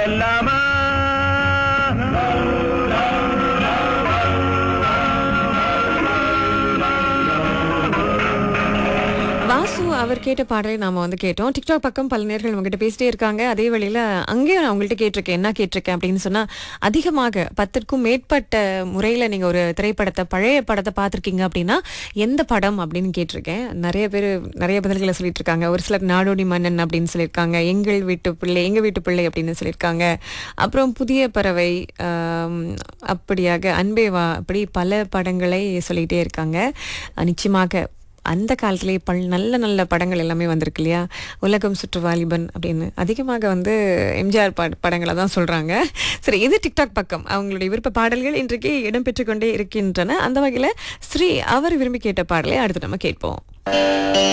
வெல்லாமா வாசு அவர் கேட்ட பாடலை நாம வந்து கேட்டோம் டிக்டாக் பக்கம் பல நேர்கள் உங்ககிட்ட பேசிட்டே இருக்காங்க அதே வழியில அங்கேயும் நான் உங்கள்கிட்ட கேட்டிருக்கேன் என்ன கேட்டிருக்கேன் அப்படின்னு சொன்னா அதிகமாக பத்திற்கும் மேற்பட்ட முறையில நீங்க ஒரு திரைப்படத்தை பழைய படத்தை பார்த்திருக்கீங்க அப்படின்னா எந்த படம் அப்படின்னு கேட்டிருக்கேன் நிறைய பேர் நிறைய பதில்களை சொல்லிட்டு இருக்காங்க ஒரு சிலர் நாடோடி மன்னன் அப்படின்னு சொல்லியிருக்காங்க எங்கள் வீட்டு பிள்ளை எங்க வீட்டு பிள்ளை அப்படின்னு சொல்லியிருக்காங்க அப்புறம் புதிய பறவை ஆம், அப்படியாக அன்பே வா அப்படி பல படங்களை சொல்லிட்டே இருக்காங்க அஹ் நிச்சயமாக அந்த காலத்திலேயே பல் நல்ல நல்ல படங்கள் எல்லாமே வந்திருக்கு இல்லையா உலகம் சுற்று வாலிபன் அப்படின்னு அதிகமாக வந்து எம்ஜிஆர் பட படங்களை தான் சொல்றாங்க சரி இது டிக்டாக் பக்கம் அவங்களுடைய விருப்ப பாடல்கள் இன்றைக்கு இடம்பெற்று கொண்டே இருக்கின்றன அந்த வகையில் ஸ்ரீ அவர் விரும்பி கேட்ட பாடலை அடுத்து நம்ம கேட்போம்